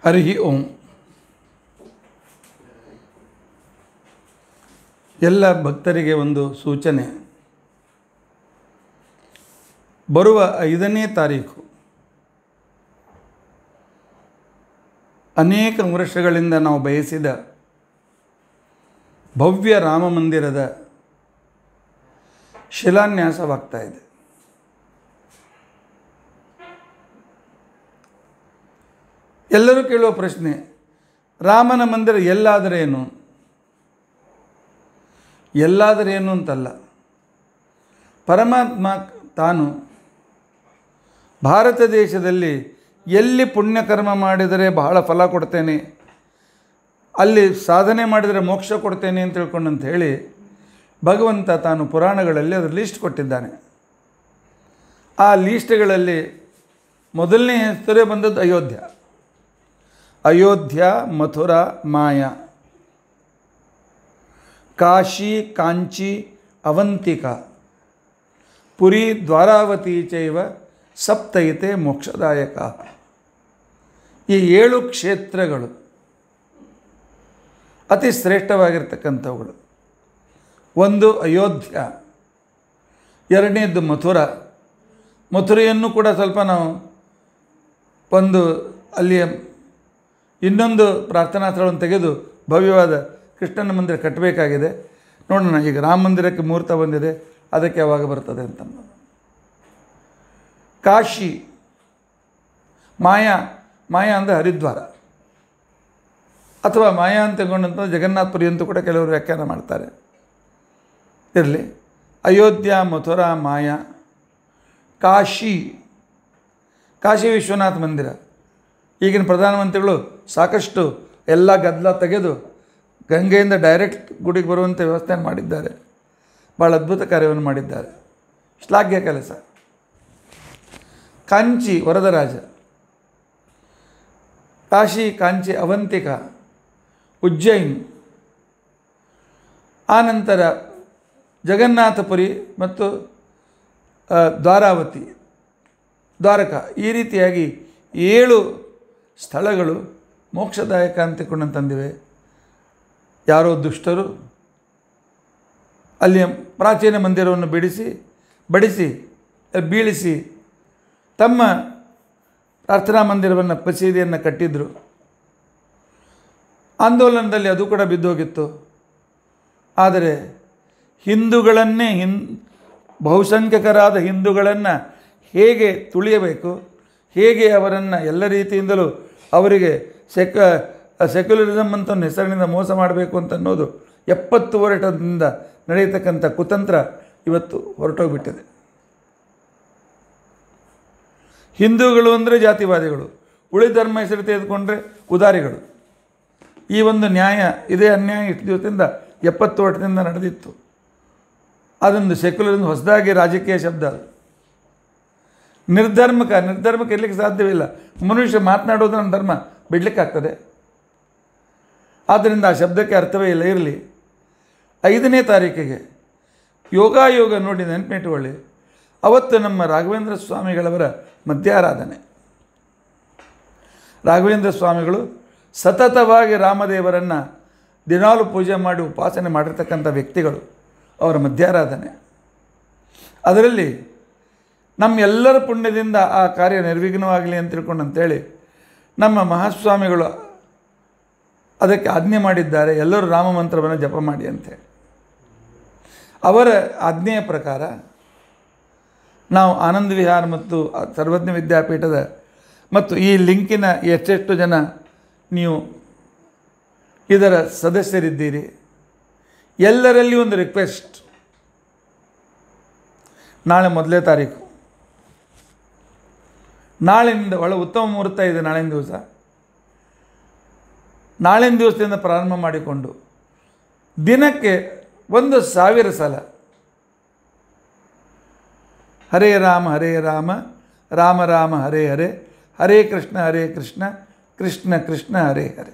ಹರಿ ಓಂ ಎಲ್ಲ ಭಕ್ತರಿಗೆ ಒಂದು ಸೂಚನೆ ಬರುವ ಐದನೇ ತಾರೀಕು ಅನೇಕ ವರ್ಷಗಳಿಂದ ನಾವು ಬಯಸಿದ ಭವ್ಯ ರಾಮ ಮಂದಿರದ ಶಿಲಾನ್ಯಾಸವಾಗ್ತಾ ಇದೆ ಎಲ್ಲರೂ ಕೇಳುವ ಪ್ರಶ್ನೆ ರಾಮನ ಮಂದಿರ ಎಲ್ಲಾದರೆ ಏನು ಎಲ್ಲಾದರೆ ಏನು ಅಂತಲ್ಲ ಪರಮಾತ್ಮ ತಾನು ಭಾರತ ದೇಶದಲ್ಲಿ ಎಲ್ಲಿ ಪುಣ್ಯಕರ್ಮ ಮಾಡಿದರೆ ಬಹಳ ಫಲ ಕೊಡ್ತೇನೆ ಅಲ್ಲಿ ಸಾಧನೆ ಮಾಡಿದರೆ ಮೋಕ್ಷ ಕೊಡ್ತೇನೆ ಅಂತ ತಿಳ್ಕೊಂಡಂತ ಹೇಳಿ ಭಗವಂತ ತಾನು ಪುರಾಣಗಳಲ್ಲಿ ಅದರ ಲೀಸ್ಟ್ ಕೊಟ್ಟಿದ್ದಾನೆ ಆ ಲೀಸ್ಟ್ಗಳಲ್ಲಿ ಮೊದಲನೇ ಹೆಸರೇ ಬಂದದ್ದು ಅಯೋಧ್ಯ ಅಯೋಧ್ಯ ಮಥುರಾ ಮಾಯ ಕಾಶಿ ಕಾಂಚಿ ಅವಂತಿಕ ಪುರಿ ದ್ವಾರಾವತಿ ಚೈವ ಸಪ್ತೈತೆ ಮೋಕ್ಷದಾಯಕ ಈ ಏಳು ಕ್ಷೇತ್ರಗಳು ಅತಿ ಶ್ರೇಷ್ಠವಾಗಿರ್ತಕ್ಕಂಥವುಗಳು ಒಂದು ಅಯೋಧ್ಯ ಎರಡನೇದ್ದು ಮಥುರಾ ಮಥುರೆಯನ್ನು ಕೂಡ ಸ್ವಲ್ಪ ನಾವು ಒಂದು ಅಲ್ಲಿಯ ಇನ್ನೊಂದು ಪ್ರಾರ್ಥನಾ ಸ್ಥಳವನ್ನು ತೆಗೆದು ಭವ್ಯವಾದ ಕೃಷ್ಣನ ಮಂದಿರ ಕಟ್ಟಬೇಕಾಗಿದೆ ನೋಡೋಣ ಈಗ ರಾಮ ಮಂದಿರಕ್ಕೆ ಮುಹೂರ್ತ ಬಂದಿದೆ ಅದಕ್ಕೆ ಯಾವಾಗ ಬರ್ತದೆ ಅಂತ ಕಾಶಿ ಮಾಯಾ ಮಾಯಾ ಅಂದರೆ ಹರಿದ್ವಾರ ಅಥವಾ ಮಾಯಾ ಅಂತ ತಗೊಂಡಂಥ ಜಗನ್ನಾಥಪುರಿ ಅಂತೂ ಕೂಡ ಕೆಲವರು ವ್ಯಾಖ್ಯಾನ ಮಾಡ್ತಾರೆ ಇರಲಿ ಅಯೋಧ್ಯ ಮಥುರಾ ಮಾಯಾ ಕಾಶಿ ಕಾಶಿ ವಿಶ್ವನಾಥ ಮಂದಿರ ಈಗಿನ ಪ್ರಧಾನಮಂತ್ರಿಗಳು ಸಾಕಷ್ಟು ಎಲ್ಲ ಗದ್ದಲ ತೆಗೆದು ಗಂಗೆಯಿಂದ ಡೈರೆಕ್ಟ್ ಗುಡಿಗೆ ಬರುವಂಥ ವ್ಯವಸ್ಥೆಯನ್ನು ಮಾಡಿದ್ದಾರೆ ಭಾಳ ಅದ್ಭುತ ಕಾರ್ಯವನ್ನು ಮಾಡಿದ್ದಾರೆ ಶ್ಲಾಘ್ಯ ಕೆಲಸ ಕಾಂಚಿ ವರದರಾಜ ಕಾಶಿ ಕಾಂಚಿ ಅವಂತಿಕ ಉಜ್ಜೈನ್ ಆನಂತರ ಜಗನ್ನಾಥಪುರಿ ಮತ್ತು ಆ, ದ್ವಾರಾವತಿ ದ್ವಾರಕ ಈ ರೀತಿಯಾಗಿ ಏಳು ಸ್ಥಳಗಳು ಮೋಕ್ಷದಾಯಕ ಅಂತಿಕೊಂಡಂತಂದಿವೆ ಯಾರೋ ದುಷ್ಟರು ಅಲ್ಲಿಯ ಪ್ರಾಚೀನ ಮಂದಿರವನ್ನು ಬಿಡಿಸಿ ಬಡಿಸಿ ಬೀಳಿಸಿ ತಮ್ಮ ಪ್ರಾರ್ಥನಾ ಮಂದಿರವನ್ನು ಮಸೀದಿಯನ್ನು ಕಟ್ಟಿದ್ರು ಆಂದೋಲನದಲ್ಲಿ ಅದು ಕೂಡ ಬಿದ್ದೋಗಿತ್ತು ಆದರೆ ಹಿಂದೂಗಳನ್ನೇ ಹಿನ್ ಬಹುಸಂಖ್ಯಕರಾದ ಹಿಂದೂಗಳನ್ನು ಹೇಗೆ ತುಳಿಯಬೇಕು ಹೇಗೆ ಅವರನ್ನು ಎಲ್ಲ ರೀತಿಯಿಂದಲೂ ಅವರಿಗೆ ಸೆಕ ಸೆಕ್ಯುಲರಿಸಮ್ ಅಂತ ಒಂದು ಹೆಸರಿನಿಂದ ಮೋಸ ಮಾಡಬೇಕು ಅಂತ ಅನ್ನೋದು ಎಪ್ಪತ್ತು ವರ್ಷದಿಂದ ನಡೆಯತಕ್ಕಂಥ ಕುತಂತ್ರ ಇವತ್ತು ಹೊರಟೋಗ್ಬಿಟ್ಟಿದೆ ಹಿಂದೂಗಳು ಅಂದರೆ ಜಾತಿವಾದಿಗಳು ಉಳಿ ಧರ್ಮ ಹೆಸರು ತೆಗೆದುಕೊಂಡ್ರೆ ಉದಾರಿಗಳು ಈ ಒಂದು ನ್ಯಾಯ ಇದೇ ಅನ್ಯಾಯ ಇಷ್ಟು ದಿವಸದಿಂದ ಎಪ್ಪತ್ತು ವರ್ಷದಿಂದ ನಡೆದಿತ್ತು ಅದೊಂದು ಸೆಕ್ಯುಲರ್ ಹೊಸದಾಗಿ ರಾಜಕೀಯ ಶಬ್ದ ಅದು ನಿರ್ಧರ್ಮಕ ನಿರ್ಧರ್ಮಕ್ಕೆ ಇರಲಿಕ್ಕೆ ಸಾಧ್ಯವಿಲ್ಲ ಮನುಷ್ಯ ಮಾತನಾಡೋದು ನಮ್ಮ ಧರ್ಮ ಬಿಡಲಿಕ್ಕಾಗ್ತದೆ ಆದ್ದರಿಂದ ಆ ಶಬ್ದಕ್ಕೆ ಅರ್ಥವೇ ಇಲ್ಲ ಇರಲಿ ಐದನೇ ತಾರೀಕಿಗೆ ಯೋಗಾಯೋಗ ನೋಡಿ ನೆನಪಿಟ್ಟುಕೊಳ್ಳಿ ಅವತ್ತು ನಮ್ಮ ರಾಘವೇಂದ್ರ ಸ್ವಾಮಿಗಳವರ ಮಧ್ಯಾರಾಧನೆ ರಾಘವೇಂದ್ರ ಸ್ವಾಮಿಗಳು ಸತತವಾಗಿ ರಾಮದೇವರನ್ನು ದಿನಾಲು ಪೂಜೆ ಮಾಡಿ ಉಪಾಸನೆ ಮಾಡಿರ್ತಕ್ಕಂಥ ವ್ಯಕ್ತಿಗಳು ಅವರ ಮಧ್ಯಾರಾಧನೆ ಅದರಲ್ಲಿ ನಮ್ಮೆಲ್ಲರ ಪುಣ್ಯದಿಂದ ಆ ಕಾರ್ಯ ನಿರ್ವಿಘ್ನವಾಗಲಿ ಅಂತ ತಿಳ್ಕೊಂಡು ಅಂತೇಳಿ ನಮ್ಮ ಮಹಾಸ್ವಾಮಿಗಳು ಅದಕ್ಕೆ ಆಜ್ಞೆ ಮಾಡಿದ್ದಾರೆ ಎಲ್ಲರೂ ರಾಮ ಮಂತ್ರವನ್ನು ಜಪ ಮಾಡಿ ಅಂತೇಳಿ ಅವರ ಆಜ್ಞೆಯ ಪ್ರಕಾರ ನಾವು ಆನಂದ ವಿಹಾರ ಮತ್ತು ಸರ್ವಜ್ಞ ವಿದ್ಯಾಪೀಠದ ಮತ್ತು ಈ ಲಿಂಕಿನ ಎಷ್ಟೆಷ್ಟು ಜನ ನೀವು ಇದರ ಸದಸ್ಯರಿದ್ದೀರಿ ಎಲ್ಲರಲ್ಲಿ ಒಂದು ರಿಕ್ವೆಸ್ಟ್ ನಾಳೆ ಮೊದಲನೇ ತಾರೀಕು ನಾಳಿನಿಂದ ಒಳ ಉತ್ತಮ ಮುಹೂರ್ತ ಇದೆ ನಾಳಿನ ದಿವಸ ನಾಳಿನ ದಿವಸದಿಂದ ಪ್ರಾರಂಭ ಮಾಡಿಕೊಂಡು ದಿನಕ್ಕೆ ಒಂದು ಸಾವಿರ ಸಲ ಹರೇ ರಾಮ ಹರೇ ರಾಮ ರಾಮ ರಾಮ ಹರೇ ಹರೇ ಹರೇ ಕೃಷ್ಣ ಹರೇ ಕೃಷ್ಣ ಕೃಷ್ಣ ಕೃಷ್ಣ ಹರೇ ಹರೇ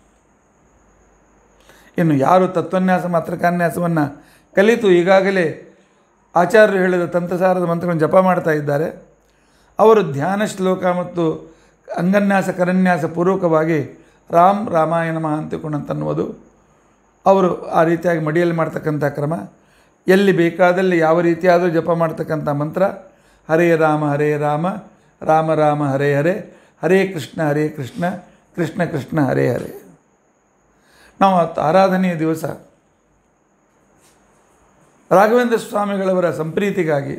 ಇನ್ನು ಯಾರು ತತ್ವನ್ಯಾಸ ಮಾತ್ರಕಾನ್ಯಾಸವನ್ನು ಕಲಿತು ಈಗಾಗಲೇ ಆಚಾರ್ಯರು ಹೇಳಿದ ತಂತ್ರಸಾರದ ಮಂತ್ರಗಳನ್ನು ಜಪ ಮಾಡ್ತಾ ಇದ್ದಾರೆ ಅವರು ಧ್ಯಾನ ಶ್ಲೋಕ ಮತ್ತು ಅಂಗನ್ಯಾಸ ಕರನ್ಯಾಸ ಪೂರ್ವಕವಾಗಿ ರಾಮ್ ರಾಮಾಯಣ ನಮಃ ಅಂತನ್ನುವುದು ಅವರು ಆ ರೀತಿಯಾಗಿ ಮಡಿಯಲ್ಲಿ ಮಾಡ್ತಕ್ಕಂಥ ಕ್ರಮ ಎಲ್ಲಿ ಬೇಕಾದಲ್ಲಿ ಯಾವ ರೀತಿಯಾದರೂ ಜಪ ಮಾಡ್ತಕ್ಕಂಥ ಮಂತ್ರ ಹರೇ ರಾಮ ಹರೇ ರಾಮ ರಾಮ ರಾಮ ಹರೇ ಹರೇ ಹರೇ ಕೃಷ್ಣ ಹರೇ ಕೃಷ್ಣ ಕೃಷ್ಣ ಕೃಷ್ಣ ಹರೇ ಹರೇ ನಾವು ಆತ್- ಆರಾಧನೆಯ ದಿವಸ ರಾಘವೇಂದ್ರ ಸ್ವಾಮಿಗಳವರ ಸಂಪ್ರೀತಿಗಾಗಿ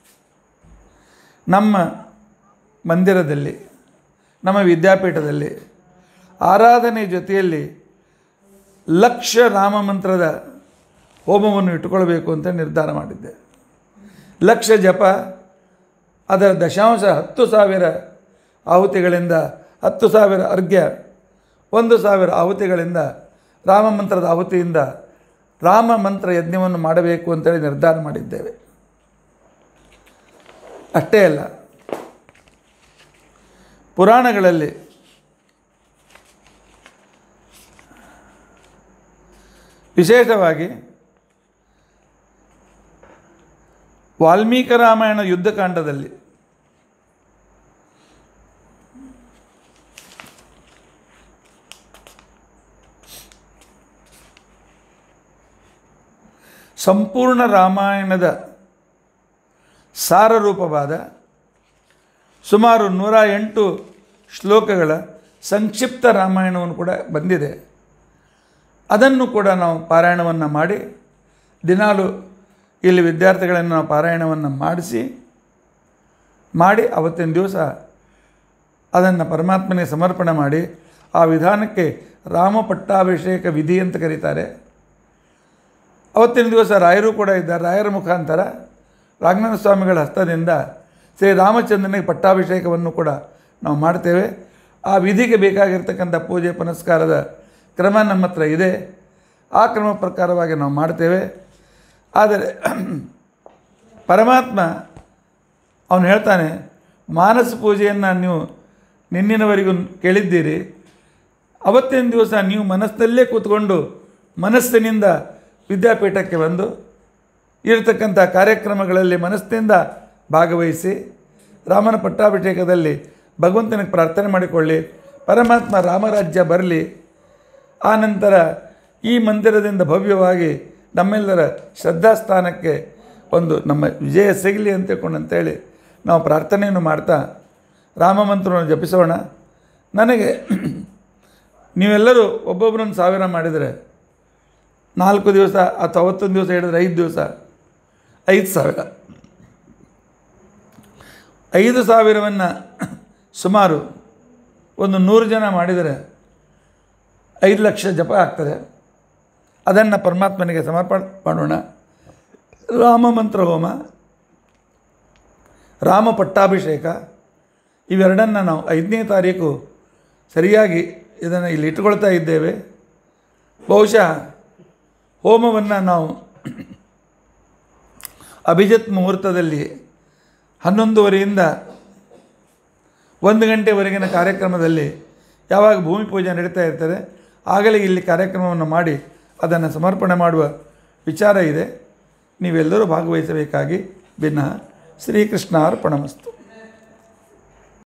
ನಮ್ಮ ಮಂದಿರದಲ್ಲಿ ನಮ್ಮ ವಿದ್ಯಾಪೀಠದಲ್ಲಿ ಆರಾಧನೆ ಜೊತೆಯಲ್ಲಿ ಲಕ್ಷ ರಾಮ ಮಂತ್ರದ ಹೋಮವನ್ನು ಇಟ್ಟುಕೊಳ್ಬೇಕು ಅಂತ ನಿರ್ಧಾರ ಮಾಡಿದ್ದೆ ಲಕ್ಷ ಜಪ ಅದರ ದಶಾಂಶ ಹತ್ತು ಸಾವಿರ ಆಹುತಿಗಳಿಂದ ಹತ್ತು ಸಾವಿರ ಅರ್ಘ್ಯ ಒಂದು ಸಾವಿರ ಆಹುತಿಗಳಿಂದ ರಾಮ ಮಂತ್ರದ ಆಹುತಿಯಿಂದ ರಾಮ ಮಂತ್ರ ಯಜ್ಞವನ್ನು ಮಾಡಬೇಕು ಅಂತೇಳಿ ನಿರ್ಧಾರ ಮಾಡಿದ್ದೇವೆ ಅಷ್ಟೇ ಅಲ್ಲ ಪುರಾಣಗಳಲ್ಲಿ ವಿಶೇಷವಾಗಿ ವಾಲ್ಮೀಕಿ ರಾಮಾಯಣ ಯುದ್ಧಕಾಂಡದಲ್ಲಿ ಸಂಪೂರ್ಣ ರಾಮಾಯಣದ ಸಾರರೂಪವಾದ ಸುಮಾರು ನೂರ ಎಂಟು ಶ್ಲೋಕಗಳ ಸಂಕ್ಷಿಪ್ತ ರಾಮಾಯಣವನ್ನು ಕೂಡ ಬಂದಿದೆ ಅದನ್ನು ಕೂಡ ನಾವು ಪಾರಾಯಣವನ್ನು ಮಾಡಿ ದಿನಾಲು ಇಲ್ಲಿ ವಿದ್ಯಾರ್ಥಿಗಳನ್ನು ನಾವು ಪಾರಾಯಣವನ್ನು ಮಾಡಿಸಿ ಮಾಡಿ ಅವತ್ತಿನ ದಿವಸ ಅದನ್ನು ಪರಮಾತ್ಮನಿಗೆ ಸಮರ್ಪಣೆ ಮಾಡಿ ಆ ವಿಧಾನಕ್ಕೆ ರಾಮ ಪಟ್ಟಾಭಿಷೇಕ ವಿಧಿ ಅಂತ ಕರೀತಾರೆ ಅವತ್ತಿನ ದಿವಸ ರಾಯರು ಕೂಡ ಇದ್ದಾರೆ ರಾಯರ ಮುಖಾಂತರ ರಾಘನಾಥ ಸ್ವಾಮಿಗಳ ಹಸ್ತದಿಂದ ಶ್ರೀ ರಾಮಚಂದ್ರನಿಗೆ ಪಟ್ಟಾಭಿಷೇಕವನ್ನು ಕೂಡ ನಾವು ಮಾಡ್ತೇವೆ ಆ ವಿಧಿಗೆ ಬೇಕಾಗಿರ್ತಕ್ಕಂಥ ಪೂಜೆ ಪುನಸ್ಕಾರದ ಕ್ರಮ ನಮ್ಮ ಹತ್ರ ಇದೆ ಆ ಕ್ರಮ ಪ್ರಕಾರವಾಗಿ ನಾವು ಮಾಡ್ತೇವೆ ಆದರೆ ಪರಮಾತ್ಮ ಅವನು ಹೇಳ್ತಾನೆ ಮಾನಸ ಪೂಜೆಯನ್ನು ನೀವು ನಿನ್ನಿನವರೆಗೂ ಕೇಳಿದ್ದೀರಿ ಅವತ್ತಿನ ದಿವಸ ನೀವು ಮನಸ್ಸಲ್ಲೇ ಕೂತ್ಕೊಂಡು ಮನಸ್ಸಿನಿಂದ ವಿದ್ಯಾಪೀಠಕ್ಕೆ ಬಂದು ಇರತಕ್ಕಂಥ ಕಾರ್ಯಕ್ರಮಗಳಲ್ಲಿ ಮನಸ್ಸಿನಿಂದ ಭಾಗವಹಿಸಿ ರಾಮನ ಪಟ್ಟಾಭಿಷೇಕದಲ್ಲಿ ಭಗವಂತನಿಗೆ ಪ್ರಾರ್ಥನೆ ಮಾಡಿಕೊಳ್ಳಿ ಪರಮಾತ್ಮ ರಾಮರಾಜ್ಯ ಬರಲಿ ಆ ನಂತರ ಈ ಮಂದಿರದಿಂದ ಭವ್ಯವಾಗಿ ನಮ್ಮೆಲ್ಲರ ಶ್ರದ್ಧಾಸ್ಥಾನಕ್ಕೆ ಒಂದು ನಮ್ಮ ವಿಜಯ ಸಿಗಲಿ ಅಂತ ತಿಳ್ಕೊಂಡು ಅಂತೇಳಿ ನಾವು ಪ್ರಾರ್ಥನೆಯನ್ನು ಮಾಡ್ತಾ ರಾಮ ಮಂತ್ರವನ್ನು ಜಪಿಸೋಣ ನನಗೆ ನೀವೆಲ್ಲರೂ ಒಬ್ಬೊಬ್ಬರನ್ನು ಸಾವಿರ ಮಾಡಿದರೆ ನಾಲ್ಕು ದಿವಸ ಅಥವಾ ಅವತ್ತೊಂದು ದಿವಸ ಹೇಳಿದ್ರೆ ಐದು ದಿವಸ ಐದು ಸಾವಿರ ಐದು ಸಾವಿರವನ್ನು ಸುಮಾರು ಒಂದು ನೂರು ಜನ ಮಾಡಿದರೆ ಐದು ಲಕ್ಷ ಜಪ ಆಗ್ತದೆ ಅದನ್ನು ಪರಮಾತ್ಮನಿಗೆ ಸಮರ್ಪಣೆ ಮಾಡೋಣ ರಾಮ ಮಂತ್ರ ಹೋಮ ರಾಮ ಪಟ್ಟಾಭಿಷೇಕ ಇವೆರಡನ್ನು ನಾವು ಐದನೇ ತಾರೀಕು ಸರಿಯಾಗಿ ಇದನ್ನು ಇಲ್ಲಿ ಇಟ್ಕೊಳ್ತಾ ಇದ್ದೇವೆ ಬಹುಶಃ ಹೋಮವನ್ನು ನಾವು ಅಭಿಜಿತ್ ಮುಹೂರ್ತದಲ್ಲಿ ಹನ್ನೊಂದುವರೆಯಿಂದ ಒಂದು ಗಂಟೆವರೆಗಿನ ಕಾರ್ಯಕ್ರಮದಲ್ಲಿ ಯಾವಾಗ ಭೂಮಿ ಪೂಜೆ ನಡೀತಾ ಇರ್ತದೆ ಆಗಲೇ ಇಲ್ಲಿ ಕಾರ್ಯಕ್ರಮವನ್ನು ಮಾಡಿ ಅದನ್ನು ಸಮರ್ಪಣೆ ಮಾಡುವ ವಿಚಾರ ಇದೆ ನೀವೆಲ್ಲರೂ ಭಾಗವಹಿಸಬೇಕಾಗಿ ಭಿನ್ನ ಶ್ರೀಕೃಷ್ಣ ಅರ್ಪಣಮಸ್ತು